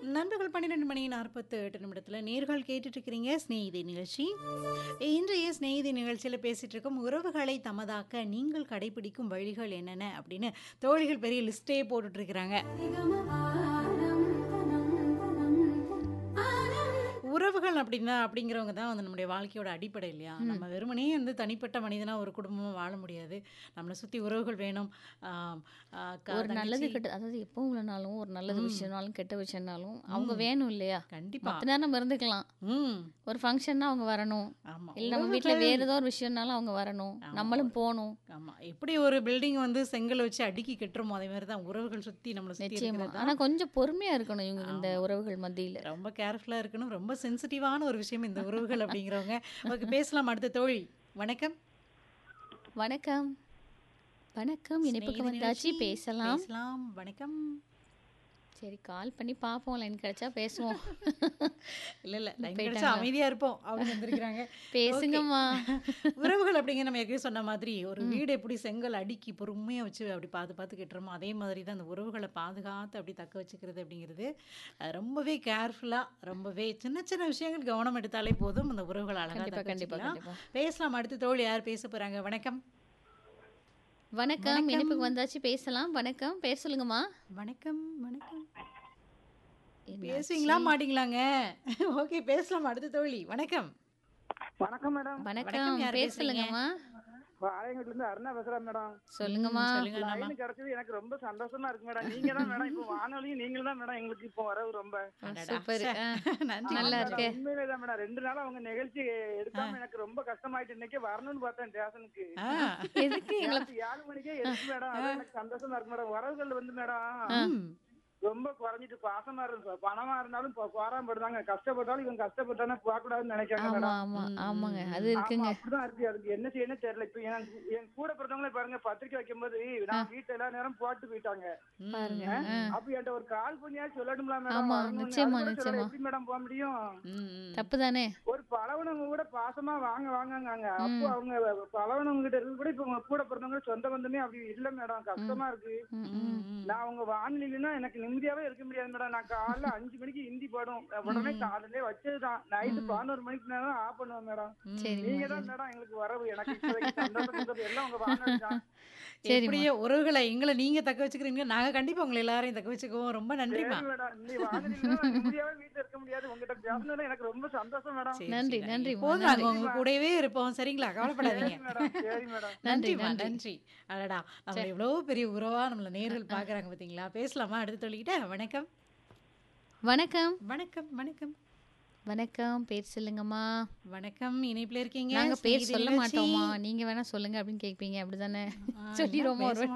நண்பர்கள் பன்னிரெண்டு மணி நாற்பத்து எட்டு நிமிடத்தில் நேர்கள் கேட்டுட்டு இருக்கிறீங்க ஸ்நேகிதி நிகழ்ச்சி இன்றைய ஸ்நேகிதி நிகழ்ச்சியில் பேசிட்டு இருக்கோம் உறவுகளை தமதாக்க நீங்கள் கடைபிடிக்கும் வழிகள் என்னென்ன அப்படின்னு தோழிகள் பெரிய லிஸ்டே போட்டுட்டு இருக்கிறாங்க உறவுகள் அப்படின்னா அப்படிங்கிறவங்க தான் வந்து நம்முடைய வாழ்க்கையோட அடிப்படை இல்லையா நம்ம வெறுமனே வந்து தனிப்பட்ட மனிதனா ஒரு குடும்பமா வாழ முடியாது நம்மளை சுத்தி உறவுகள் வேணும் ஆம், ஆ, க- ஒரு நல்லது தங்கச்சி, கெட்ட அதாவது எப்பவும் இல்லைனாலும் ஒரு நல்லது ம். விஷயம்னாலும் கெட்ட விஷயம்னாலும் அவங்க வேணும் இல்லையா கண்டிப்பா மற்ற நேரம் நம்ம இருந்துக்கலாம் ம் ஒரு ஃபங்க்ஷன்னா அவங்க வரணும் ஆமா இல்லை நம்ம வீட்டில் உறவுகள் வேற ஏதோ ஒரு விஷயம்னாலும் அவங்க வரணும் ஆமா. நம்மளும் போகணும் ஆமா எப்படி ஒரு பில்டிங் வந்து செங்கல் வச்சு அடுக்கி கட்டுறோமோ அதே மாதிரி தான் உறவுகள் சுத்தி நம்மளை சுத்தி நிச்சயமா இருக்கிறது ஆனா கொஞ்சம் பொறுமையா இருக்கணும் இவங்க இந்த உறவுகள் மத்தியில ரொம்ப கேர்ஃபுல்லா இருக்கணும் ரொம்ப சென்சிட்டிவான ஒரு விஷயம் இந்த உறவுகள் அப்படிங்கிறவங்க ஓகே பேசலாம் அடுத்த தோழி வணக்கம் வணக்கம் வணக்கம் இனிப்புக்கு சிநேகிதி வந்தாச்சு நிகழ்ச்சி. பேசலாம் பேசலாம் வணக்கம் சரி கால் பண்ணி பார்ப்போம் லைன் கிடைச்சா பேசுவோம் இல்ல இல்ல லைன் போயிட்டாங்களா? கிடைச்சா அமைதியா இருப்போம் அவங்க வந்திருக்கிறாங்க பேசுங்கம்மா உறவுகள் அப்படிங்கிற நம்ம ஏற்கனவே சொன்ன மாதிரி ஒரு வீடு எப்படி செங்கல் அடுக்கி பொறுமையா வச்சு அப்படி பார்த்து பார்த்து கட்டுறோமோ அதே மாதிரி தான் அந்த உறவுகளை பாதுகாத்து அப்படி தக்க வச்சுக்கிறது அப்படிங்கிறது அஹ், ரொம்பவே கேர்ஃபுல்லா ரொம்பவே சின்ன சின்ன விஷயங்கள் கவனம் எடுத்தாலே போதும் அந்த உறவுகள் அழகா கண்டிப்பா தக்க கண்டிப்பா வச்சுக்கலாம் கண்டிப்பா பேசலாம் அடுத்த தோழி யார் பேச போறாங்க வணக்கம் வணக்கம் வணக்கம். இனிப்புக்கு வந்தாச்சு பேசலாம் வணக்கம் பேர் சொல்லுங்கம்மா வணக்கம் வணக்கம் என்னாச்சு? பேசுவீங்களா மாட்டீங்களாங்க ஓகே பேசலாம் அடுத்த தோழி வணக்கம் வணக்கம் மேடம் வணக்கம் வணக்கம், யார் பேர் பேசுறீங்க? சொல்லுங்கம்மா ஆலயங்கட்ல இருந்து அருணா பேசுறேன் மேடம் சொல்லுங்கம்மா சொல்லுங்க நம்ம லைன் கிடைச்சது எனக்கு ரொம்ப சந்தோஷமா இருக்கு மேடம் நீங்க தான் மேடம் இப்போ வானொலியும் நீங்க தான் மேடம் எங்களுக்கு இப்போ வரவு ரொம்ப அடடா. சூப்பர் சே. நன்றி நல்லா மேடம், இருக்கு. உண்மையிலே தான் மேடம் ரெண்டு நாளா அவங்க நிகழ்ச்சி எடுக்காம எனக்கு ரொம்ப கஷ்டமாயிட்டு இன்னைக்கு வரணும்னு பார்த்தேன் ஸ்டேஷனுக்கு ஆ, எதுக்கு எங்களை ஏழு மணிக்கே எடுத்து மேடம் அது எனக்கு சந்தோஷமா இருக்கு மேடம் வரவுகள் வந்து மேடம் ம். ரொம்ப குறைஞ்சிட்டு பாசமா இருக்கும் பணமா இருந்தாலும் போராமப்படுதாங்க கஷ்டப்பட்டாலும் இவங்க கஷ்டப்பட்டானே போக கூடாதுன்னு நினைக்கிறாங்க ஆமா மேடம் ஆமா ம், ஆமாங்க ம், அது ஆமா, இருக்குங்க அப்படிதான் இருக்கு அதுக்கு என்ன செய்யணும் தெரியல இப்ப என் என் கூட பிறந்தவங்களே பாருங்க பத்திரிக்கை வைக்கும்போது நான் வீட்டுல எல்லா நேரம் போட்டு போயிட்டாங்க ம். பாருங்க ஆ? ஆ. அப்ப என்கிட்ட ஒரு கால் பண்ணியா சொல்லணும்ல மேடம் ஆமா, வரணும்னு. நிச்சயமா, அது கூட சொல்லல. நிச்சயமா. எப்படி மேடம் போக முடியும் ம், ம். தப்பு தானே ஒரு பழவனவங்க கூட பாசமா வாங்க வாங்கங்க அப்போ அவங்க பழவனவங்க கிட்ட இருந்து கூட இப்ப உங்க கூட பிறந்தவங்க சொந்த பந்தமே அப்படி இல்ல மேடம் கஷ்டமா இருக்கு ம், ம், ம். ம். நான் உங்க வானிலைன்னா எனக்கு நிம்மதியாவே இருக்க முடியாது மேடம் நான் காலைல அஞ்சு மணிக்கு ஹிந்தி பாடும் உடனே காலையிலே வச்சதுதான் நைட்டு பதினோரு மணிக்கு நேரம் ஆஃப் பண்ணுவேன் மேடம் சரிம்மா நீங்க தான் மேடம் எங்களுக்கு வரவு எனக்கு இப்போதைக்கு சந்தோஷம் கொடுத்தது எல்லாம் உங்க வானொலி தான் சரிம்மா. எப்படியோ உறவுகளை எங்களை நீங்க தக்க வச்சுக்கிறீங்க நாங்க கண்டிப்பா உங்களை எல்லாரையும் தக்க வச்சுக்குவோம் ரொம்ப நன்றிமா சரி மேடம் இந்த வானொலியில நான் நிம்மதியாவே வீட்டுல இருக்க முடியாது உங்ககிட்ட பேசுனதுல எனக்கு ரொம்ப சந்தோஷம் மேடம் சரி, நன்றி, சரி. நன்றிம்மா, எப்போதும் நன்றி. நாங்க உங்க கூடவே இருப்போம் சரிங்களா கவலைப்படாதீங்க சரி மேடம் சரி மேடம் நன்றி, நன்றிமா நன்றி. நன்றி அடடா நம்ம எவ்வளவு பெரிய உறவா நம்மள நேர்கள் பாக்குறாங்க பாத்தீங்களா பேசலாமா அடுத்து சொல்லிக்கிட்ட வணக்கம் வணக்கம் வணக்கம் வணக்கம் வணக்கம் பேர் சொல்லுங்கம்மா வணக்கம் இணைப்புல இருக்கீங்க நாங்க பேர் செய்தி சொல்ல நிகழ்ச்சி. மாட்டோமா நீங்க வேணா சொல்லுங்க அப்படின்னு கேட்பீங்க அப்படிதானே ஆ, சொல்லிடுவோமா ஒரு பேச